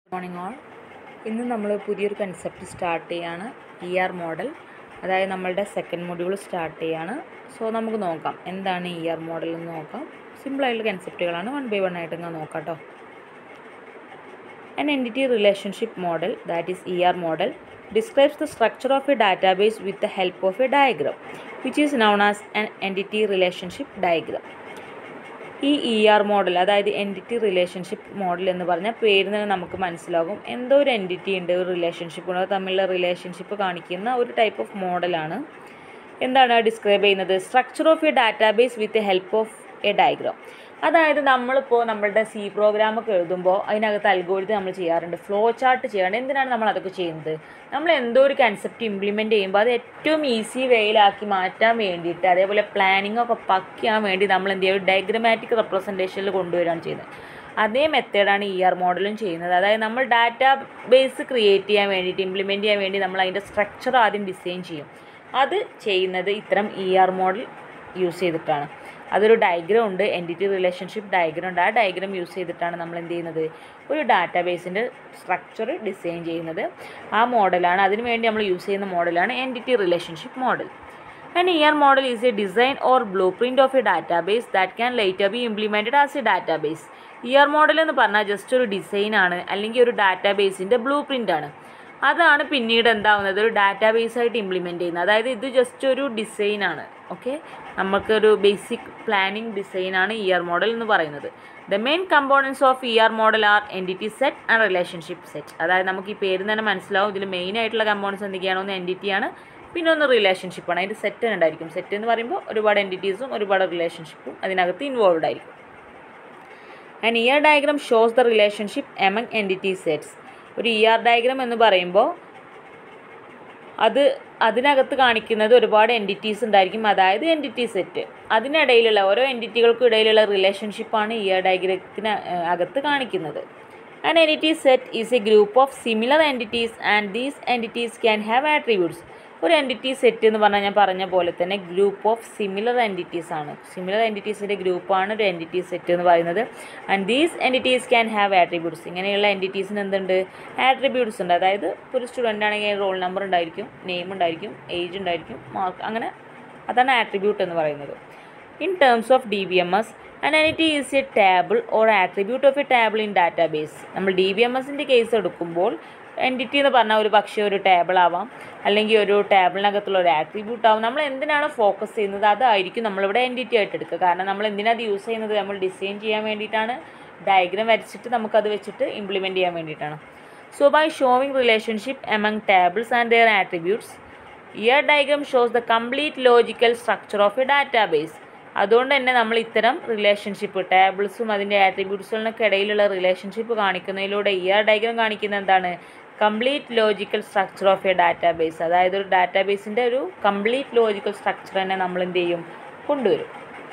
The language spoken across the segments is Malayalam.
മോർണിംഗ് ഓൾ ഇന്ന് നമ്മൾ പുതിയൊരു കൺസെപ്റ്റ് സ്റ്റാർട്ട് ചെയ്യാണ് ഇ ആർ മോഡൽ അതായത് നമ്മളുടെ സെക്കൻഡ് മൊഡ്യൂൾ സ്റ്റാർട്ട് ചെയ്യാണ് സോ നമുക്ക് നോക്കാം എന്താണ് ഇ ആർ മോഡൽ എന്ന് നോക്കാം സിമ്പിളായിട്ടുള്ള കൺസെപ്റ്റുകളാണ് വൺ ബൈ വൺ ആയിട്ട് ഇങ്ങനെ നോക്കാം കേട്ടോ An entity relationship model, that is ER model, describes the structure of a database with the help of a diagram, which is known as an entity relationship diagram. ഈ ഇ ആർ മോഡൽ അതായത് എൻറ്റിറ്റി റിലേഷൻഷിപ്പ് മോഡൽ എന്ന് പറഞ്ഞാൽ പേരിൽ നിന്ന് നമുക്ക് മനസ്സിലാകും എന്തോ ഒരു എൻറ്റിറ്റി ഉണ്ട് ഒരു റിലേഷൻഷിപ്പ് ഉണ്ട് അത് തമ്മിലുള്ള റിലേഷൻഷിപ്പ് കാണിക്കുന്ന ഒരു ടൈപ്പ് ഓഫ് മോഡലാണ് എന്താണ് ഡിസ്ക്രൈബ് ചെയ്യുന്നത് structure of a database with help of a diagram അതായത് നമ്മളിപ്പോൾ നമ്മളുടെ സി പ്രോഗ്രാമൊക്കെ എഴുതുമ്പോൾ അതിനകത്ത് അൽഗോരിതം നമ്മൾ ചെയ്യാറുണ്ട് ഫ്ലോ ചാർട്ട് ചെയ്യാറുണ്ട് എന്തിനാണ് നമ്മൾ അതൊക്കെ ചെയ്യുന്നത് നമ്മൾ എന്തോ ഒരു കൺസെപ്റ്റ് ഇംപ്ലിമെൻറ്റ് ചെയ്യുമ്പോൾ അത് ഏറ്റവും ഈസി വേയിലാക്കി മാറ്റാൻ വേണ്ടിയിട്ട് അതേപോലെ പ്ലാനിങ് ഒക്കെ പക്കിയാൻ വേണ്ടി നമ്മൾ എന്ത് ചെയ്യും ഡയഗ്രമാറ്റിക് റെപ്രസെൻറ്റേഷനിൽ കൊണ്ടുവരികയാണ് ചെയ്യുന്നത് അതേ മെത്തേഡാണ് ഇ ആർ മോഡലും ചെയ്യുന്നത് അതായത് നമ്മൾ ഡാറ്റാ ബേസ് ക്രിയേറ്റ് ചെയ്യാൻ വേണ്ടിയിട്ട് ഇംപ്ലിമെൻറ്റ് ചെയ്യാൻ വേണ്ടി നമ്മൾ അതിൻ്റെ സ്ട്രക്ചർ ആദ്യം ഡിസൈൻ ചെയ്യും അത് ചെയ്യുന്നത് ഇത്തരം ഇ ആർ മോഡൽ യൂസ് ചെയ്തിട്ടാണ് അതൊരു ഡയഗ്രം ഉണ്ട് എൻറ്റിറ്റി റിലേഷൻഷിപ്പ് ഡയഗ്രം ഉണ്ട് ആ ഡയഗ്രം യൂസ് ചെയ്തിട്ടാണ് നമ്മൾ എന്ത് ചെയ്യുന്നത് ഒരു ഡാറ്റാബേസിൻ്റെ സ്ട്രക്ചർ ഡിസൈൻ ചെയ്യുന്നത് ആ മോഡലാണ് അതിനു വേണ്ടി നമ്മൾ യൂസ് ചെയ്യുന്ന മോഡലാണ് entity relationship model An ER model is a design or blueprint of a database that can later be implemented as a database. ER model എന്ന് പറഞ്ഞാൽ ജസ്റ്റ് ഒരു ഡിസൈൻ ആണ് അല്ലെങ്കിൽ ഒരു ഡാറ്റാബേസിൻ്റെ ബ്ലൂ പ്രിൻ്റ് ആണ് അതാണ് പിന്നീട് എന്താവുന്നത് ഒരു ഡാറ്റാബേസ് ആയിട്ട് ഇംപ്ലിമെൻറ്റ് ചെയ്യുന്നത് അതായത് ഇത് ജസ്റ്റ് ഒരു ഡിസൈൻ ആണ് ഓക്കെ നമുക്കൊരു ബേസിക് പ്ലാനിങ് ഡിസൈൻ ആണ് ഇ ആർ മോഡൽ എന്ന് പറയുന്നത് the main components of E R model are entity set and relationship set അതായത് നമുക്ക് ഈ പേര് തന്നെ മനസ്സിലാവും ഇതിൽ മെയിൻ ആയിട്ടുള്ള കമ്പോണൻസ് എന്തൊക്കെയാണോ ഒന്ന് എൻറ്റിറ്റിയാണ് പിന്നെ ഒന്ന് റിലേഷൻഷിപ്പാണ് അതിൻ്റെ സെറ്റ് ഉണ്ടായിരിക്കും സെറ്റ് എന്ന് പറയുമ്പോൾ ഒരുപാട് എൻറ്റിറ്റീസും ഒരുപാട് റിലേഷൻഷിപ്പും അതിനകത്ത് ഇൻവോൾവ് ആയിരിക്കും and E R diagram shows the relationship among entity sets ഒരു ഇ ആർ ഡയഗ്രാം എന്ന് പറയുമ്പോൾ അത് അതിനകത്ത് കാണിക്കുന്നത് ഒരുപാട് എൻറ്റിറ്റീസ് ഉണ്ടായിരിക്കും അതായത് എൻറ്റിറ്റി സെറ്റ് അതിനിടയിലുള്ള ഓരോ എൻറ്റിറ്റികൾക്കും ഇടയിലുള്ള റിലേഷൻഷിപ്പാണ് ഇ ആർ ഡയഗ്രത്തിന് അകത്ത് കാണിക്കുന്നത് an entity set is a group of similar entities and these entities can have attributes ഒരു എൻറ്റിറ്റി സെറ്റ് എന്ന് പറഞ്ഞാൽ ഞാൻ പറഞ്ഞ പോലെ തന്നെ ഗ്രൂപ്പ് ഓഫ് സിമിലർ എൻറ്റിറ്റീസ് ആണ് സിമിലർ എൻറ്റിറ്റീസിൻ്റെ ഗ്രൂപ്പാണ് ഒരു എൻറ്റിറ്റി സെറ്റ് എന്ന് പറയുന്നത് and these entities can have attributes ഇങ്ങനെയുള്ള എൻറ്റിറ്റീസിന് എന്തുണ്ട് ആട്രിബ്യൂട്ട്സ് ഉണ്ട് അതായത് ഇപ്പോൾ ഒരു സ്റ്റുഡൻ്റ് ആണെങ്കിൽ റോൾ നമ്പർ ഉണ്ടായിരിക്കും നെയിം ഉണ്ടായിരിക്കും ഏജ് ഉണ്ടായിരിക്കും മാർക്ക് അങ്ങനെ അതാണ് ആട്രിബ്യൂട്ട് എന്ന് പറയുന്നത് in terms of D B M S an entity is a table or attribute of a table in database നമ്മൾ ഡി ബി എം എസിൻ്റെ കേസ് എടുക്കുമ്പോൾ എൻറ്റിറ്റി എന്ന് പറഞ്ഞാൽ ഒരു പക്ഷേ ഒരു ടേബിൾ ആവാം അല്ലെങ്കിൽ ഒരു ടേബിളിനകത്തുള്ള ഒരു ആട്രിബ്യൂട്ട് ആവും നമ്മൾ എന്തിനാണ് ഫോക്കസ് ചെയ്യുന്നത് അതായിരിക്കും നമ്മളിവിടെ എൻറ്റിറ്റി ആയിട്ട് എടുക്കുക കാരണം നമ്മൾ എന്തിനാണ് അത് യൂസ് ചെയ്യുന്നത് നമ്മൾ ഡിസൈൻ ചെയ്യാൻ വേണ്ടിയിട്ടാണ് ഡയഗ്രാം വരച്ചിട്ട് നമുക്കത് വെച്ചിട്ട് ഇംപ്ലിമെൻറ്റ് ചെയ്യാൻ വേണ്ടിയിട്ടാണ് so by showing relationship among tables and their attributes ER diagram shows the complete logical structure of a database അതുകൊണ്ട് തന്നെ നമ്മൾ ഇത്തരം റിലേഷൻഷിപ്പ് ടേബിൾസും അതിൻ്റെ ആട്രിബ്യൂട്ട്സുകളിനൊക്കെ ഇടയിലുള്ള റിലേഷൻഷിപ്പ് കാണിക്കുന്നതിലൂടെ ഇയർ ഡയഗ്രാം കാണിക്കുന്ന എന്താണ് complete logical structure of a database അതായത് ഒരു ഡാറ്റാബേസിൻ്റെ ഒരു കംപ്ലീറ്റ് ലോജിക്കൽ സ്ട്രക്ചർ തന്നെ നമ്മൾ എന്ത് ചെയ്യും കൊണ്ടുവരും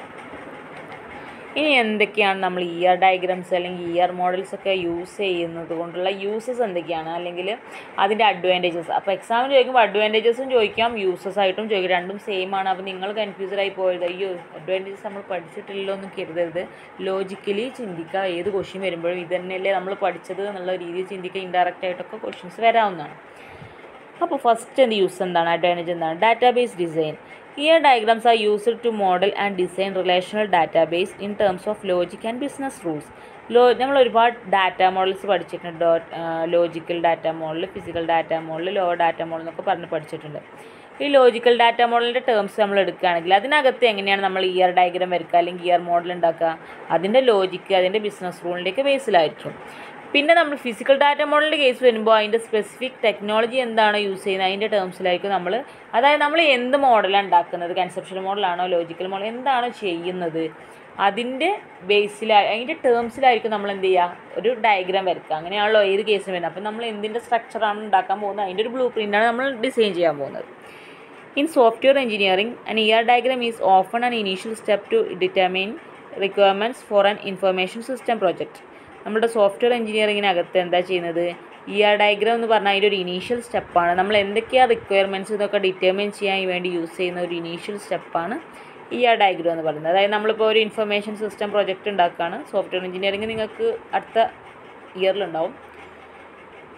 ഇനി എന്തൊക്കെയാണ് നമ്മൾ ഇ ആർ ഡയഗ്രാംസ് അല്ലെങ്കിൽ ഇ ആർ മോഡൽസ് ഒക്കെ യൂസ് ചെയ്യുന്നത് കൊണ്ടുള്ള യൂസസ് എന്തൊക്കെയാണ് അല്ലെങ്കിൽ അതിൻ്റെ അഡ്വാൻറ്റേജസ് അപ്പോൾ എക്സാമിന് ചോദിക്കുമ്പോൾ അഡ്വാൻറ്റേജസും ചോദിക്കാം യൂസസ് ആയിട്ടും ചോദിക്കാം രണ്ടും സെയിം ആണ് അപ്പോൾ നിങ്ങൾ കൺഫ്യൂസ്ഡ് ആയി പോയത് അയ്യോ അഡ്വാൻറ്റേജസ് നമ്മൾ പഠിച്ചിട്ടില്ലല്ലോ എന്ന് കരുതരുത് ലോജിക്കലി ചിന്തിക്കുക ഏത് ക്വസ്റ്റ്യൻ വരുമ്പോഴും ഇത് തന്നെയല്ലേ നമ്മൾ പഠിച്ചത് എന്നുള്ള രീതിയിൽ ചിന്തിക്കുക ഇൻഡയറക്റ്റ് ആയിട്ടൊക്കെ ക്വസ്റ്റ്യൻസ് വരാവുന്നതാണ് അപ്പോൾ ഫസ്റ്റ് എന്ത് യൂസ് എന്താണ് അഡ്വാൻറ്റേജ് എന്താണ് database design ER diagrams are used to model and design relational database in terms of logic and business rules ലോ നമ്മൾ ഒരുപാട് ഡാറ്റ മോഡൽസ് പഠിച്ചിട്ടുണ്ട് logical data model physical data model ലോ ഡാറ്റ മോഡൽ എന്നൊക്കെ പറഞ്ഞ് പഠിച്ചിട്ടുണ്ട് ഈ ലോജിക്കൽ ഡാറ്റ മോഡലിൻ്റെ ടേംസ് നമ്മൾ എടുക്കുകയാണെങ്കിൽ അതിനകത്ത് എങ്ങനെയാണ് നമ്മൾ ഇയർ ഡയഗ്രാം വരയ്ക്കുക അല്ലെങ്കിൽ ഇയർ മോഡൽ ഉണ്ടാക്കുക അതിൻ്റെ ലോജിക്ക് അതിൻ്റെ ബിസിനസ് റൂളിൻ്റെയൊക്കെ ബേസിലായിരിക്കും പിന്നെ നമ്മൾ ഫിസിക്കൽ ഡാറ്റ മോഡലിൻ്റെ കേസ് വരുമ്പോൾ അതിൻ്റെ സ്പെസിഫിക് ടെക്നോളജി എന്താണ് യൂസ് ചെയ്യുന്നത് അതിൻ്റെ ടേംസിലായിരിക്കും നമ്മൾ അതായത് നമ്മൾ എന്ത് മോഡലാണ് ഉണ്ടാക്കുന്നത് കൺസെപ്ഷൻ മോഡലാണോ ലോജിക്കൽ മോഡൽ എന്താണോ ചെയ്യുന്നത് അതിൻ്റെ ബേസിലായി അതിൻ്റെ ടേംസിലായിരിക്കും നമ്മൾ എന്ത് ചെയ്യുക ഒരു ഡയഗ്രാം വരയ്ക്കുക അങ്ങനെയാണല്ലോ ഏത് കേസിന് വരുന്നത് അപ്പം നമ്മൾ എന്തിൻ്റെ സ്ട്രക്ചറാണ് ഉണ്ടാക്കാൻ പോകുന്നത് അതിൻ്റെ ഒരു ബ്ലൂ പ്രിൻ്റാണ് നമ്മൾ ഡിസൈൻ ചെയ്യാൻ പോകുന്നത് in software engineering an year diagram is often an initial step to determine requirements for an information system project നമ്മുടെ സോഫ്റ്റ്വെയർ എഞ്ചിനീയറിങ്ങിനകത്ത് എന്താ ചെയ്യുന്നത് ഇ ആർ ഡയഗ്രാം എന്ന് പറഞ്ഞാൽ അതിൻ്റെ ഒരു ഇനീഷ്യൽ സ്റ്റെപ്പാണ് നമ്മൾ എന്തൊക്കെയാണ് റിക്വയർമെൻറ്റ്സ് ഇതൊക്കെ ഡിറ്റർമിൻ ചെയ്യാൻ വേണ്ടി യൂസ് ചെയ്യുന്ന ഒരു ഇനീഷ്യൽ സ്റ്റെപ്പാണ് ഇ ആർ ഡയഗ്രാം എന്ന് പറയുന്നത് അതായത് നമ്മളിപ്പോൾ ഒരു ഇൻഫർമേഷൻ സിസ്റ്റം പ്രോജക്റ്റ് ഉണ്ടാക്കുകയാണ് സോഫ്റ്റ്വെയർ എഞ്ചിനീയറിംഗ് നിങ്ങൾക്ക് അടുത്ത ഇയറിലുണ്ടാവും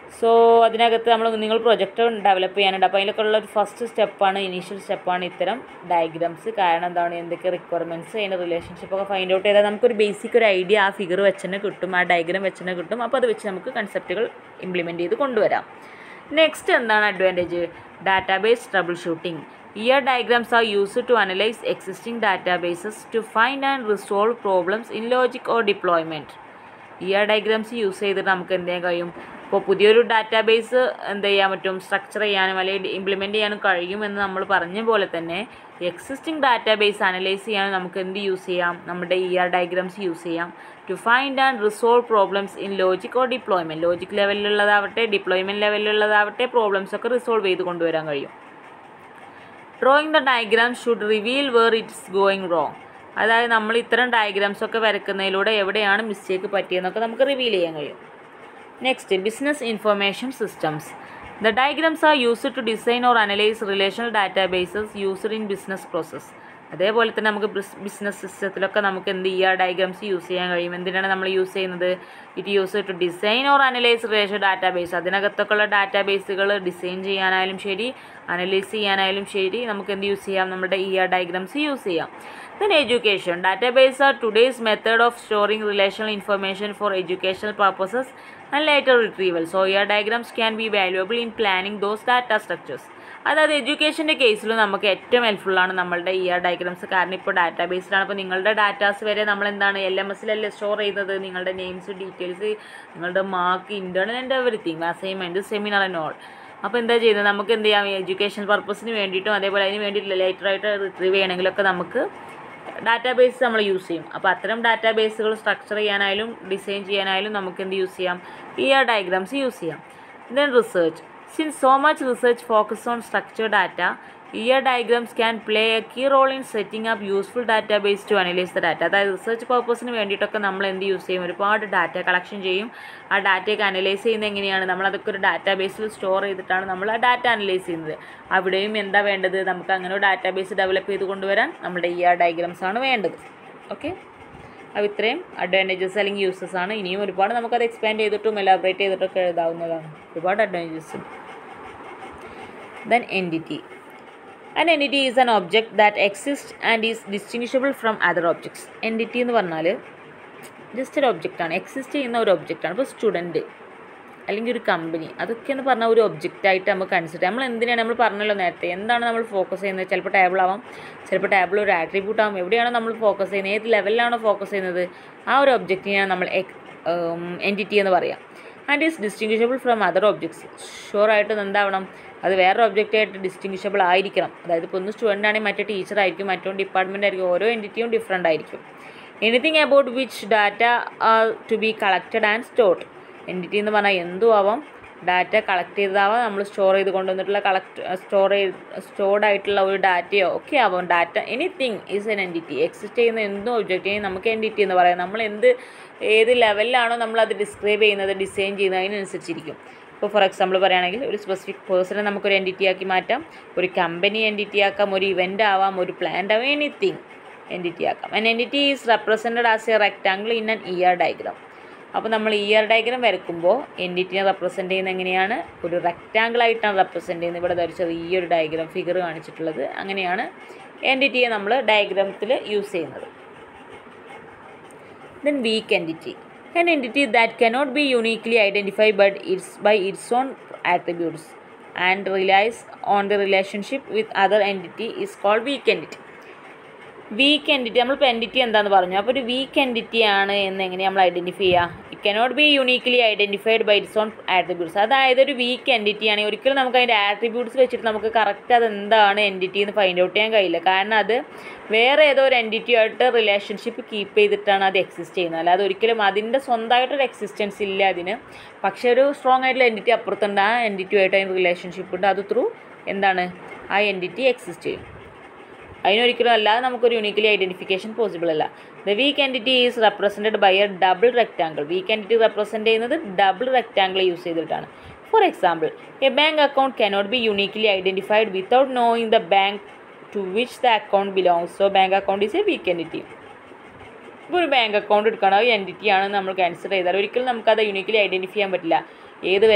സോ അതിനകത്ത് നമ്മൾ നിങ്ങൾ പ്രൊജക്റ്റ് ഡെവലപ്പ് ചെയ്യാനുണ്ട് അപ്പോൾ അതിലൊക്കെ ഉള്ള ഒരു ഫസ്റ്റ് സ്റ്റെപ്പാണ് ഇനീഷ്യൽ സ്റ്റെപ്പാണ് ഇത്തരം ഡയഗ്രാംസ് കാരണം എന്താണ് എന്തൊക്കെ റിക്വയർമെൻറ്റ്സ് അതിൻ്റെ റിലേഷൻഷിപ്പ് ഒക്കെ ഫൈൻഡ് ഔട്ട് ചെയ്താൽ നമുക്കൊരു ബേസിക് ഒരു ഐഡിയ ആ ഫിഗർ വെച്ച് തന്നെ കിട്ടും ആ ഡയഗ്രാം വെച്ച് തന്നെ കിട്ടും അപ്പോൾ അത് വെച്ച് നമുക്ക് കൺസെപ്റ്റുകൾ ഇംപ്ലിമെൻറ്റ് ചെയ്ത് കൊണ്ടുവരാം നെക്സ്റ്റ് എന്താണ് advantage database troubleshooting ER diagrams are used to analyse existing databases to find and resolve problems in logic or deployment ER diagrams use ചെയ്തിട്ട് നമുക്ക് എന്ത് ചെയ്യാൻ കഴിയും ഇപ്പോൾ പുതിയൊരു ഡാറ്റാബേസ് എന്ത് ചെയ്യാൻ പറ്റും സ്ട്രക്ചർ ചെയ്യാനും അല്ലെങ്കിൽ ഇംപ്ലിമെൻറ്റ് ചെയ്യാനും കഴിയുമെന്ന് നമ്മൾ പറഞ്ഞ പോലെ തന്നെ എക്സിസ്റ്റിംഗ് ഡാറ്റാബേസ് അനലൈസ് ചെയ്യാനും നമുക്ക് എന്ത് യൂസ് ചെയ്യാം നമ്മുടെ ഇ ആർ ഡയഗ്രാംസ് യൂസ് ചെയ്യാം to find and resolve problems in logic or deployment logic ലെവലിലുള്ളതാവട്ടെ ഡിപ്ലോയ്മെൻറ്റ് ലെവലിലുള്ളതാവട്ടെ പ്രോബ്ലംസ് ഒക്കെ റിസോൾവ് ചെയ്ത് കൊണ്ടുവരാൻ കഴിയും drawing the diagram should reveal where it's going wrong അതായത് നമ്മൾ ഇത്തരം ഡയഗ്രാംസ് ഒക്കെ വരക്കുന്നതിലൂടെ എവിടെയാണ് മിസ്റ്റേക്ക് പറ്റിയതെന്നൊക്കെ നമുക്ക് റിവീൽ ചെയ്യാൻ കഴിയും next business information systems the diagrams are used to design or analyse relational databases used in business process അതേപോലെ തന്നെ നമുക്ക് ബിസിനസ് സിസ്റ്റത്തിലൊക്കെ നമുക്ക് എന്ത് ചെയ്യുക ഡയഗ്രാംസ് യൂസ് ചെയ്യാൻ കഴിയും എന്തിനാണ് നമ്മൾ യൂസ് ചെയ്യുന്നത് it use to design or analyse relation database അതിനകത്തൊക്കെ ഉള്ള ഡാറ്റാബേസുകൾ ഡിസൈൻ ചെയ്യാനായാലും ശരി അനലൈസ് ചെയ്യാനായാലും ശരി നമുക്ക് എന്ത് യൂസ് ചെയ്യാം നമ്മുടെ ഇ ആർ ഡയഗ്രാംസ് യൂസ് ചെയ്യാം then education database are today's method of storing relational information for educational purposes and later retrieval so E R diagrams can be valuable in planning those data structures അതായത് എഡ്യൂക്കേഷൻ്റെ കേസിൽ നമുക്ക് ഏറ്റവും ഹെൽപ്ഫുള്ളാണ് നമ്മളുടെ ഇ ആർ ഡയഗ്രാംസ് കാരണം ഇപ്പോൾ ഡാറ്റാ ബേസ്ഡാണ് അപ്പോൾ നിങ്ങളുടെ ഡാറ്റാസ് വരെ നമ്മൾ എന്താണ് എൽ എം എസിലല്ലേ സ്റ്റോർ ചെയ്യുന്നത് നിങ്ങളുടെ നെയിംസ് ഡീറ്റെയിൽസ് നിങ്ങളുടെ mark internal and everything assignment seminar and all അപ്പോൾ എന്താ ചെയ്യുന്നത് നമുക്ക് എന്ത് ചെയ്യാം എഡ്യൂക്കേഷൻ പർപ്പസിന് വേണ്ടിയിട്ടും അതേപോലെ അതിന് വേണ്ടിയിട്ട് ലേറ്ററായിട്ട് റിട്രീവ് ചെയ്യണമെങ്കിലൊക്കെ നമുക്ക് ഡാറ്റാബേസ് നമ്മൾ യൂസ് ചെയ്യും അപ്പോൾ അത്തരം ഡാറ്റാബേസുകൾ സ്ട്രക്ചർ ചെയ്യാനായാലും ഡിസൈൻ ചെയ്യാനായാലും നമുക്ക് എന്ത് യൂസ് ചെയ്യാം ഇ ആർ ഡയഗ്രാംസ് യൂസ് ചെയ്യാം then research since so much research focus on structure data E R diagrams can play a key role in setting up useful database to analyse the data അതായത് റിസർച്ച് പർപ്പസിന് വേണ്ടിയിട്ടൊക്കെ നമ്മൾ എന്ത് യൂസ് ചെയ്യും ഒരുപാട് ഡാറ്റ കളക്ഷൻ ചെയ്യും ആ ഡാറ്റയൊക്കെ അനലൈസ് ചെയ്യുന്നത് എങ്ങനെയാണ് നമ്മൾ അതൊക്കെ ഒരു ഡാറ്റാബേസിൽ സ്റ്റോർ ചെയ്തിട്ടാണ് നമ്മൾ ആ ഡാറ്റ അനലൈസ് ചെയ്യുന്നത് അവിടെയും എന്താ വേണ്ടത് നമുക്ക് അങ്ങനെ ഒരു ഡാറ്റാബേസ് ഡെവലപ്പ് ചെയ്ത് കൊണ്ടുവരാൻ നമ്മുടെ ഇ ആർ ഡയഗ്രാംസ് ആണ് വേണ്ടത് ഓക്കെ അപ്പോൾ ഇത്രയും അഡ്വാൻറ്റേജസ് അല്ലെങ്കിൽ യൂസസ് ആണ് ഇനിയും ഒരുപാട് നമുക്കത് എക്സ്പാൻഡ് ചെയ്തിട്ടും എലാബറേറ്റ് ചെയ്തിട്ടൊക്കെ എഴുതാവുന്നതാണ് ഒരുപാട് അഡ്വാൻറ്റേജസ് ഉണ്ട് then entity An entity is an object that exists and is distinguishable from other objects. Entity എന്ന് പറഞ്ഞാൽ ജസ്റ്റ് ഒരു ഒബ്ജക്റ്റാണ് എക്സിസ്റ്റ് ചെയ്യുന്ന ഒരു ഒബ്ജക്റ്റാണ് ഇപ്പോൾ സ്റ്റുഡൻറ്റ് അല്ലെങ്കിൽ ഒരു കമ്പനി അതൊക്കെ എന്ന് പറഞ്ഞാൽ ഒരു ഒബ്ജക്റ്റായിട്ട് നമുക്ക് കൺസിഡർ നമ്മൾ എന്തിനാണ് നമ്മൾ പറഞ്ഞല്ലോ നേരത്തെ എന്താണ് നമ്മൾ ഫോക്കസ് ചെയ്യുന്നത് ചിലപ്പോൾ ടേബിൾ ആവാം ചിലപ്പോൾ ടേബിൾ ഒരു ആട്രിബ്യൂട്ട് ആവാം എവിടെയാണോ നമ്മൾ ഫോക്കസ് ചെയ്യുന്നത് ഏത് ലെവലിലാണോ ഫോക്കസ് ചെയ്യുന്നത് ആ ഒരു ഒബ്ജക്റ്റിനെയാണ് നമ്മൾ എൻറ്റിറ്റി എന്ന് പറയാം and is distinguishable from other objects ഷുവറായിട്ടും എന്താവണം അത് വേറൊരു ഒബ്ജക്റ്റായിട്ട് ഡിസ്റ്റിങ്വിഷബിൾ ആയിരിക്കണം അതായത് ഇപ്പോൾ ഒന്ന് സ്റ്റുഡൻ്റ് ആണെങ്കിൽ മറ്റേ ടീച്ചർ ആയിരിക്കും മറ്റോ ഡിപ്പാർട്ട്മെൻ്റ് ആയിരിക്കും ഓരോ എൻറ്റിറ്റിയും ഡിഫറെൻ്റ് ആയിരിക്കും anything about which data are to be collected and stored entity എന്ന് പറഞ്ഞാൽ എന്തും ആവാം ഡാറ്റ കളക്ട് ചെയ്തതാവാം നമ്മൾ സ്റ്റോർ ചെയ്ത് കൊണ്ടുവന്നിട്ടുള്ള കളക്ട് സ്റ്റോർ ചെയ്ത് സ്റ്റോർഡ് ആയിട്ടുള്ള ഒരു ഡാറ്റയോ ഒക്കെ ആവാം data anything is an entity exist ചെയ്യുന്ന എന്തും ഒബ്ജക്റ്റിനെയും നമുക്ക് എൻറ്റിറ്റി എന്ന് പറയാം നമ്മൾ എന്ത് ഏത് ലെവലിലാണോ നമ്മൾ അത് ഡിസ്ക്രൈബ് ചെയ്യുന്നത് ഡിസൈൻ ചെയ്യുന്നത് അതിനനുസരിച്ചിരിക്കും ഇപ്പോൾ ഫോർ എക്സാമ്പിൾ പറയുകയാണെങ്കിൽ ഒരു സ്പെസിഫിക് പേഴ്സണെ നമുക്കൊരു എൻറ്റിറ്റി ആക്കി മാറ്റാം ഒരു കമ്പനി എൻറ്റിറ്റി ആക്കാം ഒരു ഇവൻ്റ് ആവാം ഒരു പ്ലാന്റ് ആവാം എനിത്തിങ് എൻറ്റിറ്റി ആക്കാം an entity is represented as a rectangle in an year diagram അപ്പോൾ നമ്മൾ ഇയർ ഡയഗ്രാം വരയ്ക്കുമ്പോൾ എൻറ്റിറ്റിനെ റെപ്രസെൻറ്റ് ചെയ്യുന്നത് എങ്ങനെയാണ് ഒരു റെക്റ്റാങ്കിൾ ആയിട്ടാണ് റെപ്രസെൻറ്റ് ചെയ്യുന്നത് ഇവിടെ ഒരു ചെറിയൊരു ഡയഗ്രാം ഫിഗർ കാണിച്ചിട്ടുള്ളത് അങ്ങനെയാണ് എൻറ്റിറ്റിയെ നമ്മൾ ഡയഗ്രാമത്തിൽ യൂസ് ചെയ്യുന്നത് then weak entity an entity that cannot be uniquely identified but its by its own attributes and relies on the relationship with other entity is called weak entity weak entity നമ്മളിപ്പോൾ എൻറ്റിറ്റി എന്താണെന്ന് പറഞ്ഞു അപ്പോൾ ഒരു വീക്ക് എൻറ്റിറ്റി ആണ് എന്ന് എങ്ങനെയാണ് നമ്മൾ ഐഡൻറ്റിഫൈ ചെയ്യുക it cannot be uniquely identified by its own attributes അതായത് ഒരു വീക്ക് എൻറ്റിറ്റി ആണെങ്കിൽ ഒരിക്കലും നമുക്ക് അതിൻ്റെ ആട്രിബ്യൂട്ട്സ് വെച്ചിട്ട് നമുക്ക് കറക്റ്റ് അത് എന്താണ് എൻറ്റിറ്റി എന്ന് ഫൈൻഡ് ഔട്ട് ചെയ്യാൻ കഴിയില്ല കാരണം അത് വേറെ ഏതോ ഒരു എൻറ്റിറ്റിയായിട്ട് റിലേഷൻഷിപ്പ് കീപ്പ് ചെയ്തിട്ടാണ് അത് എക്സിസ്റ്റ് ചെയ്യുന്നത് അല്ലാതെ ഒരിക്കലും അതിൻ്റെ സ്വന്തമായിട്ടൊരു എക്സിസ്റ്റൻസ് ഇല്ല അതിന് പക്ഷേ ഒരു സ്ട്രോങ് ആയിട്ടുള്ള എൻറ്റിറ്റി അപ്പുറത്തുണ്ട് ആ എൻറ്റിറ്റിയുമായിട്ട് അതിന് റിലേഷൻഷിപ്പ് ഉണ്ട് അത് ത്രൂ എന്താണ് ആ എൻറ്റിറ്റി എക്സിസ്റ്റ് ചെയ്യും അതിനൊരിക്കലും അല്ലാതെ നമുക്കൊരു യൂണിക്കലി ഐഡൻറ്റിഫിക്കേഷൻ പോസിബിൾ അല്ല the weak entity is represented by a double rectangle weak entity represent ചെയ്യുന്നത് ഡബിൾ റെക്റ്റാങ്കിൾ യൂസ് ചെയ്തിട്ടാണ് for example a bank account cannot be uniquely identified without knowing the bank to which the account belongs so bank account is a weak entity ഇപ്പോൾ ഒരു ബാങ്ക് അക്കൗണ്ട് എടുക്കണം അത് എൻറ്റിറ്റി ആണെന്ന് നമ്മൾ കൺസിഡർ ചെയ്താൽ ഒരിക്കലും നമുക്കത് യൂണിക്കലി ഐഡൻറ്റിഫൈ ചെയ്യാൻ പറ്റില്ല ഏതുവരെ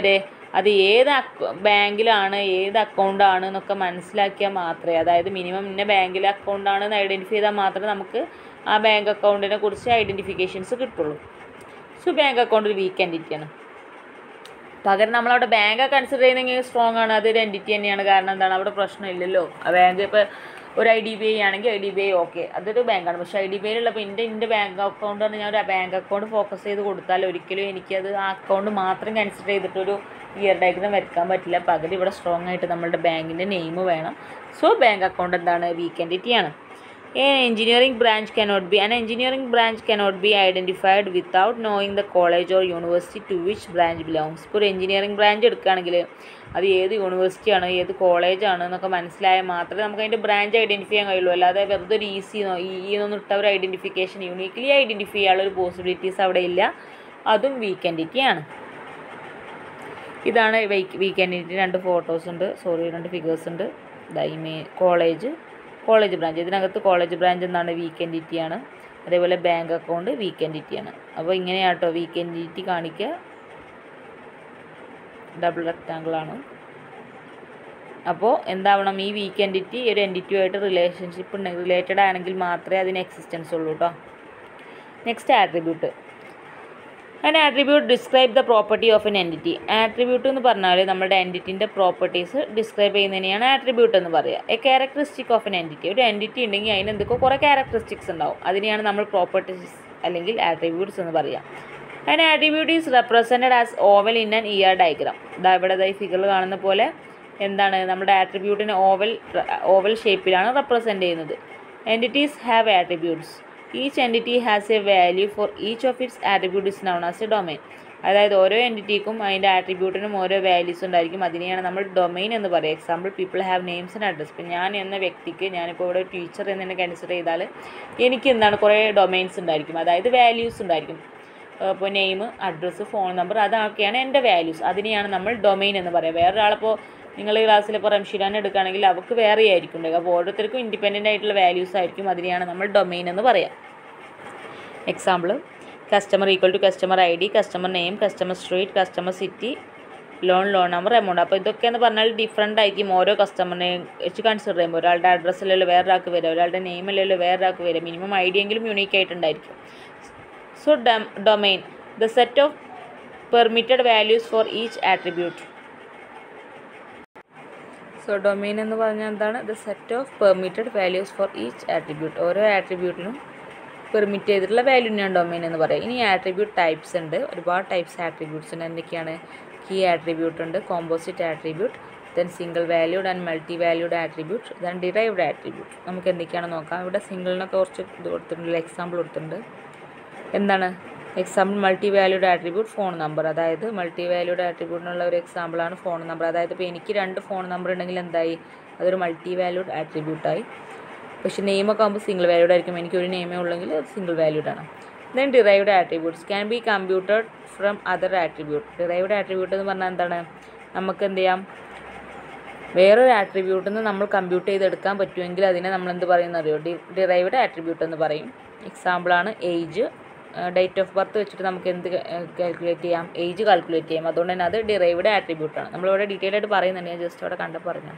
അത് ഏത് ബാങ്കിലാണ് ഏത് അക്കൗണ്ടാണ് എന്നൊക്കെ മനസ്സിലാക്കിയാൽ മാത്രമേ അതായത് മിനിമം ഇന്ന ബാങ്കിലെ അക്കൗണ്ടാണെന്ന് ഐഡൻറ്റിഫൈ ചെയ്താൽ മാത്രമേ നമുക്ക് ആ ബാങ്ക് അക്കൗണ്ടിനെ കുറിച്ച് ഐഡൻറ്റിഫിക്കേഷൻസ് കിട്ടുള്ളൂ സോ ബാങ്ക് അക്കൗണ്ട് ഒരു വീക്ക് എൻറ്റിറ്റിയാണ് പകരം നമ്മളവിടെ ബാങ്ക് കൺസിഡർ ചെയ്യുന്നെങ്കിൽ സ്ട്രോങ് ആണ് അതൊരു എൻറ്റിറ്റി തന്നെയാണ് കാരണം എന്താണ് അവിടെ പ്രശ്നമില്ലല്ലോ ആ ബാങ്ക് ഇപ്പോൾ ഒരു ഐ ഡി ബി ഐ ആണെങ്കിൽ I D B I okay അതൊരു ബാങ്കാണ് പക്ഷേ ഐ ഡി ബി ഐയിലുള്ളപ്പോൾ എൻ്റെ എൻ്റെ ബാങ്ക് അക്കൗണ്ട് പറഞ്ഞാൽ ഞാൻ ഒരു ബാങ്ക് അക്കൗണ്ട് ഫോക്കസ് ചെയ്ത് കൊടുത്താൽ ഒരിക്കലും എനിക്കത് ആ അക്കൗണ്ട് മാത്രം കൺസിഡർ ചെയ്തിട്ടൊരു ഇയർ ഡയഗ്രാം വരയ്ക്കാൻ പറ്റില്ല പകരം ഇവിടെ സ്ട്രോങ് ആയിട്ട് നമ്മളുടെ ബാങ്കിൻ്റെ നെയിം വേണം സോ ബാങ്ക് അക്കൗണ്ട് എന്താണ് വീക്ക് എൻറ്റിറ്റിയാണ് An engineering branch cannot be an engineering branch cannot be identified without knowing the college or university to which branch belongs. ഇപ്പോൾ ഒരു എഞ്ചിനീയറിംഗ് ബ്രാഞ്ച് എടുക്കുകയാണെങ്കിൽ അത് ഏത് യൂണിവേഴ്സിറ്റിയാണ് ഏത് കോളേജാണ് എന്നൊക്കെ മനസ്സിലായാൽ മാത്രമേ നമുക്ക് അതിൻ്റെ ബ്രാഞ്ച് ഐഡൻറ്റിഫൈ ചെയ്യാൻ കഴിയുള്ളൂ അല്ലാതെ വെറുതെ ഒരു ഈസിന്നോ ഈ എന്നൊന്നും ഇട്ട ഒരു ഐഡൻറ്റിഫിക്കേഷൻ യൂണീക്ലി ഐഡൻറ്റിഫൈ ചെയ്യാനുള്ള ഒരു പോസിബിലിറ്റീസ് അവിടെ ഇല്ല അതും വീക്കെൻഡിറ്റിയാണ് ഇതാണ് വീക്കെൻഡിറ്റി രണ്ട് ഫോട്ടോസ് ഉണ്ട് സോറി രണ്ട് ഫിഗേഴ്സ് ഉണ്ട് ദൈമേ കോളേജ് കോളേജ് ബ്രാഞ്ച് ഇതിനകത്ത് കോളേജ് ബ്രാഞ്ച് എന്നാണ് വീക്ക് ആണ് അതേപോലെ ബാങ്ക് അക്കൗണ്ട് വീക്ക് ആണ് അപ്പോൾ ഇങ്ങനെയാട്ടോ വീക്ക് എൻറ്റിറ്റി കാണിക്കുക ഡബിൾ റെക്റ്റാങ്കിൾ ആണ് അപ്പോൾ എന്താവണം ഈ വീക്ക് എൻറ്റിറ്റി ഒരു എൻറ്റിറ്റിയുമായിട്ട് റിലേഷൻഷിപ്പ് ഉണ്ടെങ്കിൽ റിലേറ്റഡ് ആണെങ്കിൽ മാത്രമേ അതിന് എക്സിസ്റ്റൻസ് ഉള്ളൂ കേട്ടോ next attribute an attribute describe the property of an entity attribute എന്ന് പറഞ്ഞാൽ നമ്മുടെ എൻറ്റിറ്റിൻ്റെ പ്രോപ്പർട്ടീസ് ഡിസ്ക്രൈബ് ചെയ്യുന്നതിനെയാണ് ആട്രിബ്യൂട്ട് എന്ന് പറയുക a characteristic of an entity ഒരു എൻറ്റിറ്റി ഉണ്ടെങ്കിൽ അതിന് എന്തൊക്കെ കുറേ ക്യാരക്ടറിസ്റ്റിക്സ് ഉണ്ടാവും അതിനെയാണ് നമ്മൾ പ്രോപ്പർട്ടീസ് അല്ലെങ്കിൽ ആട്രിബ്യൂട്ട്സ് എന്ന് പറയുക an attribute is represented as oval in an year diagram ഇതാ ഇവിടെ ഈ ഫിഗറിൽ കാണുന്ന പോലെ എന്താണ് നമ്മുടെ ആട്രിബ്യൂട്ടിന് ഓവൽ ഓവൽ ഷേപ്പിലാണ് റെപ്രസെൻറ്റ് ചെയ്യുന്നത് entities have attributes each entity has a value for each of its attribute is known as a domain അതായത് ഓരോ എൻറ്റിറ്റിക്കും അതിൻ്റെ ആട്രിബ്യൂട്ടിനും ഓരോ വാല്യൂസ് ഉണ്ടായിരിക്കും അതിനെയാണ് നമ്മൾ ഡൊമൈൻ എന്ന് പറയുക example people have names and address ഇപ്പം ഞാൻ എന്ന വ്യക്തിക്ക് ഞാനിപ്പോൾ ഇവിടെ ടീച്ചർ എന്നെ കൺസിഡർ ചെയ്താൽ എനിക്ക് എന്താണ് കുറേ ഡൊമൈൻസ് ഉണ്ടായിരിക്കും അതായത് വാല്യൂസ് ഉണ്ടായിരിക്കും ഇപ്പോൾ നെയിം അഡ്രസ്സ് ഫോൺ നമ്പർ അതൊക്കെയാണ് എൻ്റെ വാല്യൂസ് അതിനെയാണ് നമ്മൾ ഡൊമൈൻ എന്ന് പറയുക വേറൊരാളിപ്പോൾ നിങ്ങൾ ഈ ക്ലാസ്സിൽ ഇപ്പോൾ റംഷീലാൻ എടുക്കുകയാണെങ്കിൽ അവർക്ക് വേറെ ആയിരിക്കും ഉണ്ടാവുക അപ്പോൾ ഓരോരുത്തർക്കും ഇൻഡിപെൻഡൻ്റ് ആയിട്ടുള്ള വാല്യൂസ് ആയിരിക്കും അതിനെയാണ് നമ്മൾ ഡൊമൈൻ എന്ന് പറയാം example customer equal to customer I D customer name customer street customer city loan loan number amount അപ്പോൾ ഇതൊക്കെ എന്ന് പറഞ്ഞാൽ ഡിഫറെൻ്റ് ആയിരിക്കും ഓരോ കസ്റ്റമറിനെ വെച്ച് കൺസിഡർ ചെയ്യുമ്പോൾ ഒരാളുടെ അഡ്രസ്സിലല്ലോ വേറൊരാൾക്ക് വരിക ഒരാളുടെ നെയിമല്ലല്ലോ വേറൊരാൾക്ക് വരിക മിനിമം ഐ ഡി എങ്കിലും യൂണീക്ക് ആയിട്ടുണ്ടായിരിക്കും so domain the set of permitted values for each attribute so domain എന്ന് പറഞ്ഞാൽ എന്താണ് the set of permitted values for each attribute ഓരോ ആട്രിബ്യൂട്ടിനും പെർമിറ്റ് ചെയ്തിട്ടുള്ള വാല്യൂനെയാണ് ഡൊമൈൻ എന്ന് പറയുക ഇനി ആട്രിബ്യൂട്ട് ടൈപ്സ് ഉണ്ട് ഒരുപാട് ടൈപ്സ് ആട്രിബ്യൂട്ട്സ് ഉണ്ട് എന്തൊക്കെയാണ് കീ ആട്രിബ്യൂട്ട് ഉണ്ട് composite attribute then single valued and multi valued attribute then derived attribute നമുക്ക് എന്തൊക്കെയാണെന്ന് നോക്കാം ഇവിടെ സിംഗിളിനൊക്കെ കുറച്ച് ഇത് കൊടുത്തിട്ടുണ്ട് എക്സാമ്പിൾ കൊടുത്തിട്ടുണ്ട് എന്താണ് example multi valued attribute phone number അതായത് മൾട്ടി വാല്യൂഡ് ആട്രിബ്യൂട്ടിനുള്ള ഒരു എക്സാമ്പിളാണ് ഫോൺ നമ്പർ അതായത് ഇപ്പോൾ എനിക്ക് രണ്ട് ഫോൺ നമ്പർ ഉണ്ടെങ്കിൽ എന്തായി അതൊരു മൾട്ടി വാല്യൂഡ് ആട്രിബ്യൂട്ടായി പക്ഷേ നെയിമൊക്കെ ആകുമ്പോൾ സിംഗിൾ വാല്യൂഡ് ആയിരിക്കും എനിക്ക് ഒരു നെയിമേ ഉള്ളെങ്കിൽ അത് സിംഗിൾ വാല്യൂഡ് ആണ് then derived attributes can be computed from other attribute derived attribute എന്ന് പറഞ്ഞാൽ എന്താണ് നമുക്ക് എന്ത് ചെയ്യാം വേറൊരു ആട്രിബ്യൂട്ടിൽ നിന്ന് നമ്മൾ കമ്പ്യൂട്ട് ചെയ്തെടുക്കാൻ പറ്റുമെങ്കിൽ അതിനെ നമ്മൾ എന്ത് പറയുന്ന അറിയോ ഡി ഡിറൈവ്ഡ് ആട്രിബ്യൂട്ട് എന്ന് പറയും എക്സാമ്പിളാണ് ഏജ് ഡേറ്റ് ഓഫ് ബർത്ത് വെച്ചിട്ട് നമുക്ക് എന്ത് കാൽക്കുലേറ്റ് ചെയ്യാം ഏജ് കാൽക്കുലേറ്റ് ചെയ്യാം അതുകൊണ്ട് തന്നെ അത് ഡിറൈവ്ഡ് ആട്രിബ്യൂട്ടാണ് നമ്മളിവിടെ ഡീറ്റെയിൽ ആയിട്ട് പറയുന്നുണ്ട് ഞാൻ ജസ്റ്റ് അവിടെ കണ്ട പറഞ്ഞു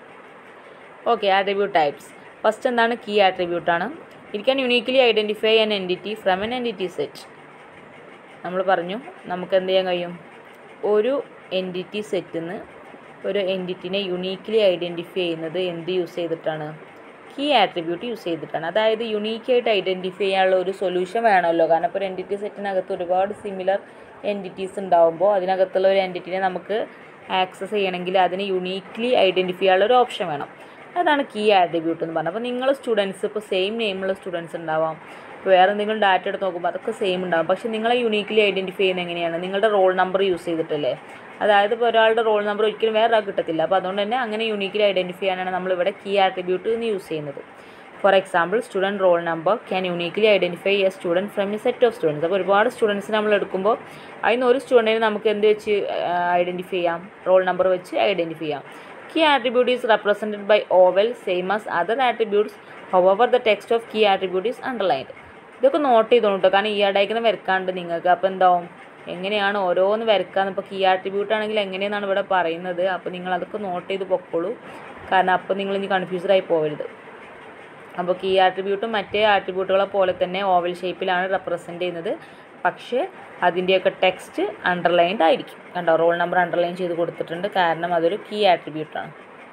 ഓക്കെ ആട്രിബ്യൂട്ട് ടൈപ്സ് ഫസ്റ്റ് എന്താണ് കീ ആട്രിബ്യൂട്ടാണ് it can uniquely identify an entity from an entity set നമ്മൾ പറഞ്ഞു നമുക്ക് എന്ത് ചെയ്യാൻ കഴിയും ഒരു എൻറ്റിറ്റി സെറ്റിൽ നിന്ന് ഒരു എൻറ്റിറ്റിനെ യുണീക്ലി ഐഡൻറ്റിഫൈ ചെയ്യുന്നത് എന്ത് യൂസ് ചെയ്തിട്ടാണ് കീ ആട്രിബ്യൂട്ട് യൂസ് ചെയ്തിട്ടാണ് അതായത് യുണീക്കായിട്ട് ഐഡൻറ്റിഫൈ ചെയ്യാനുള്ള ഒരു സൊല്യൂഷൻ വേണമല്ലോ കാരണം ഇപ്പോൾ ഒരു എൻറ്റിറ്റി സെറ്റിനകത്ത് ഒരുപാട് സിമിലർ എൻറ്റിറ്റീസ് ഉണ്ടാകുമ്പോൾ അതിനകത്തുള്ള ഒരു എൻറ്റിറ്റിനെ നമുക്ക് ആക്സസ് ചെയ്യണമെങ്കിൽ അതിന് യുണീക്ലി ഐഡൻറ്റിഫൈ ചെയ്യാനുള്ള ഒരു ഓപ്ഷൻ വേണം അതാണ് കീ ആട്രിബ്യൂട്ട് എന്ന് പറഞ്ഞത് അപ്പോൾ നിങ്ങൾ സ്റ്റുഡൻസ് ഇപ്പോൾ സെയിം നെയിമുള്ള സ്റ്റുഡൻസ് ഉണ്ടാവാം ഇപ്പോൾ വേറെ എന്തെങ്കിലും ഡാറ്റ എടുത്ത് നോക്കുമ്പോൾ അതൊക്കെ സെയിം ഉണ്ടാവും പക്ഷേ നിങ്ങളെ യുണീക്ലി ഐഡൻറ്റിഫൈ ചെയ്യുന്നത് എങ്ങനെയാണ് നിങ്ങളുടെ റോൾ നമ്പർ യൂസ് ചെയ്തിട്ടല്ലേ അതായത് ഇപ്പോൾ ഒരാളുടെ റോൾ നമ്പർ ഒരിക്കലും വേറെ ആൾക്ക് കിട്ടത്തില്ല അപ്പോൾ അതുകൊണ്ട് തന്നെ അങ്ങനെ യുണീക്ലി ഐഡൻറ്റിഫൈ ചെയ്യാനാണ് നമ്മളിവിടെ കീ ആട്രിബ്യൂട്ട് എന്ന് യൂസ് ചെയ്യുന്നത് for example student roll number can uniquely identify a student from a set of students അപ്പോൾ ഒരുപാട് സ്റ്റുഡൻസ് നമ്മൾ എടുക്കുമ്പോൾ അതിന് ഒരു സ്റ്റുഡൻറ്റിനെ നമുക്ക് എന്ത് വെച്ച് ഐഡൻറ്റിഫൈ ചെയ്യാം റോൾ നമ്പർ വെച്ച് ഐഡൻറ്റിഫൈ ചെയ്യാം key attribute is represented by oval same as other attributes however the text of key attribute is underlined ഇതൊക്കെ നോട്ട് ചെയ്തോളൂ കേട്ടോ കാരണം ഈ ഡയഗ്രം വരക്കാണ്ട് നിങ്ങൾക്ക് അപ്പോൾ എന്താവും എങ്ങനെയാണ് ഓരോന്ന് വരക്കാന്ന് ഇപ്പോൾ കീ ആട്രിബ്യൂട്ട് ആണെങ്കിൽ എങ്ങനെയെന്നാണ് ഇവിടെ പറയുന്നത് അപ്പോൾ നിങ്ങൾ അതൊക്കെ നോട്ട് ചെയ്ത് പൊക്കോളൂ കാരണം അപ്പോൾ നിങ്ങൾ ഇനി കൺഫ്യൂസ്ഡ് ആയി പോകരുത് അപ്പോൾ കീ ആട്രിബ്യൂട്ടും മറ്റേ ആട്രിബ്യൂട്ടുകളെ പോലെ തന്നെ ഓവൽ ഷേപ്പിലാണ് റെപ്രസെൻ്റ് ചെയ്യുന്നത് പക്ഷേ അതിൻ്റെയൊക്കെ ടെക്സ്റ്റ് അണ്ടർലൈൻഡ് ആയിരിക്കും കണ്ടോ റോൾ നമ്പർ അണ്ടർലൈൻ ചെയ്ത് കൊടുത്തിട്ടുണ്ട് കാരണം അതൊരു കീ ആട്രിബ്യൂട്ടാണ്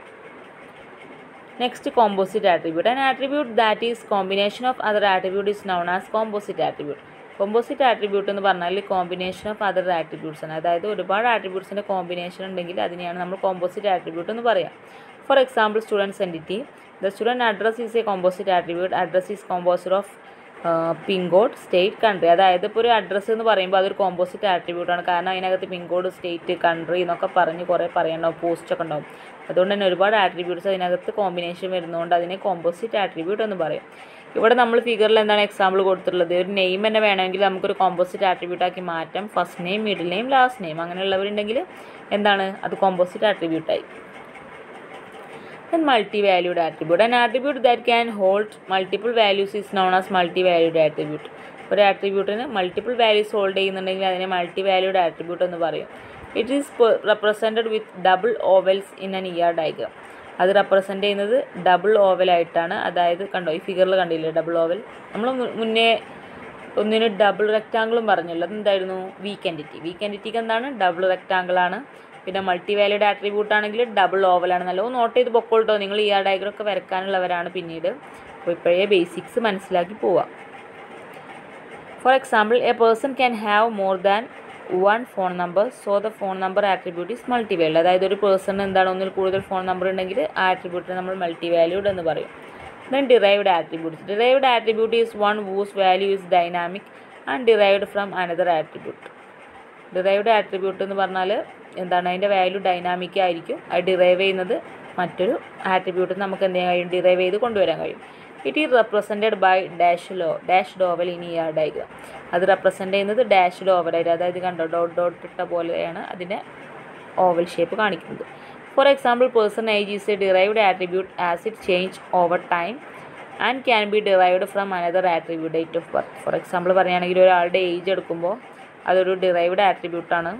next composite attribute an attribute that is combination of other attribute is known as composite attribute composite attribute എന്ന് പറഞ്ഞാൽ കോമ്പിനേഷൻ ഓഫ് അതർ ആട്രിബ്യൂട്ട്സ് ആണ് അതായത് ഒരുപാട് ആട്രിബ്യൂട്ട്സിൻ്റെ കോമ്പിനേഷൻ ഉണ്ടെങ്കിൽ അതിനെയാണ് നമ്മൾ കോമ്പോസിറ്റ് ആട്രിബ്യൂട്ട് എന്ന് പറയാം for example students entity the student address is a composite attribute address is composite of pincode state country അതായത് ഇപ്പോൾ ഒരു അഡ്രസ്സ് എന്ന് പറയുമ്പോൾ അതൊരു കോമ്പോസിറ്റ് ആട്രിബ്യൂട്ടാണ് കാരണം അതിനകത്ത് പിൻകോഡ് സ്റ്റേറ്റ് കൺട്രി എന്നൊക്കെ പറഞ്ഞ് കുറേ പറയണ്ടാവും പോസ്റ്റ് ഒക്കെ ഉണ്ടാവും അതുകൊണ്ട് തന്നെ ഒരുപാട് ആട്രിബ്യൂട്ട്സ് അതിനകത്ത് കോമ്പിനേഷൻ വരുന്നതുകൊണ്ട് അതിനെ കോമ്പോസിറ്റ് ആട്രിബ്യൂട്ട് എന്ന് പറയും ഇവിടെ നമ്മൾ ഫിഗറിൽ എന്താണ് എക്സാമ്പിൾ കൊടുത്തിട്ടുള്ളത് ഒരു നെയിം തന്നെ വേണമെങ്കിൽ നമുക്കൊരു കോമ്പോസിറ്റ് ആട്രിബ്യൂട്ട് ആക്കി മാറ്റാം first name middle name last name അങ്ങനെയുള്ളവരുണ്ടെങ്കിൽ എന്താണ് അത് കോമ്പോസിറ്റ് ആട്രിബ്യൂട്ടായി then multi-valued attribute an attribute that can hold multiple values is known as multi-valued attribute ഒരു ആട്രിബ്യൂട്ടിന് മൾട്ടിപ്പിൾ വാല്യൂസ് ഹോൾഡ് ചെയ്യുന്നുണ്ടെങ്കിൽ അതിനെ മൾട്ടി വാല്യൂഡ് ആട്രിബ്യൂട്ട് എന്ന് പറയും it is represented with double ovals in an E R diagram അത് റെപ്രസെൻ്റ് ചെയ്യുന്നത് ഡബിൾ ഓവലായിട്ടാണ് അതായത് കണ്ടോ ഈ ഫിഗറിൽ കണ്ടില്ലേ ഡബിൾ ഓവൽ നമ്മൾ മുന്നേ ഒന്നിന് ഡബിൾ റെക്റ്റാങ്കിളും പറഞ്ഞല്ലോ അതെന്തായിരുന്നു വീക്ക് എൻറ്റിറ്റി വീക്ക് എൻറ്റിറ്റിക്ക് എന്താണ് ഡബിൾ റെക്റ്റാങ്കിൾ ആണ് പിന്നെ മൾട്ടി വാല്യൂഡ് ആട്രിബ്യൂട്ട് ആണെങ്കിൽ ഡബിൾ ഓവലാണ് നല്ലത് നോട്ട് ചെയ്ത് പൊക്കോട്ടോ നിങ്ങൾ ഈ ആ ഡയഗ്രം ഒക്കെ വരക്കാനുള്ളവരാണ് പിന്നീട് അപ്പോൾ ഇപ്പോഴേ ബേസിക്സ് മനസ്സിലാക്കി പോവാം for example a person can have more than one phone number so the phone number attribute is multi value അതായത് ഒരു പേഴ്സൺ എന്താണ് ഒന്നിൽ കൂടുതൽ ഫോൺ നമ്പർ ഉണ്ടെങ്കിൽ ആ ആട്രിബ്യൂട്ടിനെ നമ്മൾ മൾട്ടി വാല്യൂഡ് എന്ന് പറയും then derived attributes derived attribute is one whose value is dynamic and derived from another attribute derived attribute എന്ന് പറഞ്ഞാൽ എന്താണ് അതിൻ്റെ വാല്യൂ ഡൈനാമിക് ആയിരിക്കും അത് ഡിറൈവ് ചെയ്യുന്നത് മറ്റൊരു ആട്രിബ്യൂട്ട് നമുക്ക് എന്ത് ചെയ്യാൻ കഴിയും ഡിറൈവ് ചെയ്ത് കൊണ്ടുവരാൻ കഴിയും it is represented by dash low dash oval in E R diagram അത് റെപ്രസെൻ്റ് ചെയ്യുന്നത് ഡാഷ് ഓവലായിട്ട് അതായത് കണ്ടോ ഡോട്ട് ഡോട്ട് ഇട്ട പോലെയാണ് അതിൻ്റെ ഓവൽ ഷേപ്പ് കാണിക്കുന്നത് for example person age is a derived attribute as it change over time and can be derived from another attribute date of birth for example പറയുകയാണെങ്കിൽ ഒരാളുടെ ഏജ് എടുക്കുമ്പോൾ അതൊരു ഡിറൈവ്ഡ് ആട്രിബ്യൂട്ടാണ്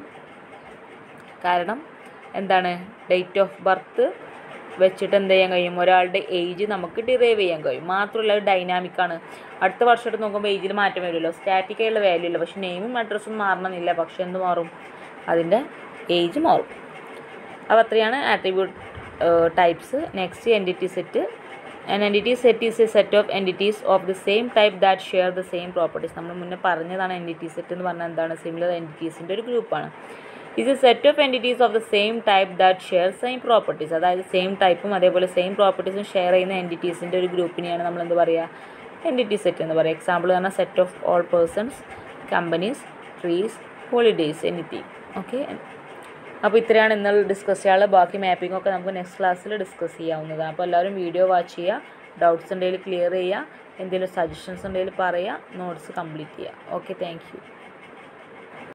കാരണം എന്താണ് ഡേറ്റ് ഓഫ് ബർത്ത് വെച്ചിട്ട് എന്ത് ചെയ്യാൻ കഴിയും ഒരാളുടെ ഏജ് നമുക്ക് ഡിറൈവ് ചെയ്യാൻ കഴിയും മാത്രമല്ല അത് ഡൈനാമിക് ആണ് അടുത്ത വർഷം എടുത്ത് നോക്കുമ്പോൾ ഏജിൽ മാറ്റം വരുമല്ലോ സ്റ്റാറ്റിക് ആയുള്ള വാല്യൂ ഇല്ല പക്ഷേ നെയിമും അഡ്രസ്സും മാറണമെന്നില്ല പക്ഷെ എന്ത് മാറും അതിൻ്റെ ഏജ് മാറും അപ്പോൾ അത്രയാണ് attribute types next entity set an entity set is a set of entities of the same type that share the same properties നമ്മൾ മുന്നേ പറഞ്ഞതാണ് എൻറ്റിറ്റി സെറ്റ് എന്ന് പറഞ്ഞാൽ എന്താണ് സിമിലർ എൻറ്റിറ്റീസിൻ്റെ ഒരു ഗ്രൂപ്പാണ് is a set of entities of the same type that share same properties അതായത് സെയിം ടൈപ്പും അതേപോലെ സെയിം പ്രോപ്പർട്ടീസും ഷെയർ ചെയ്യുന്ന എൻറ്റിറ്റീസിൻ്റെ ഒരു ഗ്രൂപ്പിനെയാണ് നമ്മൾ എന്ത് പറയുക എൻറ്റിറ്റി സെറ്റ് എന്ന് പറയുക എക്സാമ്പിൾ പറഞ്ഞാൽ set of all persons companies trees holidays anything okay അപ്പോൾ ഇത്രയാണ് ഇന്നലെ ഡിസ്കസ് ചെയ്യാനുള്ള ബാക്കി മാപ്പിംഗ് ഒക്കെ നമുക്ക് നെക്സ്റ്റ് ക്ലാസ്സിൽ ഡിസ്കസ് ചെയ്യാവുന്നതാണ് അപ്പോൾ എല്ലാവരും വീഡിയോ വാച്ച് ചെയ്യുക ഡൗട്ട്സ് ഉണ്ടെങ്കിൽ ക്ലിയർ ചെയ്യുക എന്തെങ്കിലും സജഷൻസ് ഉണ്ടെങ്കിൽ പറയുക നോട്ട്സ് കംപ്ലീറ്റ് ചെയ്യുക ഓക്കെ താങ്ക് യു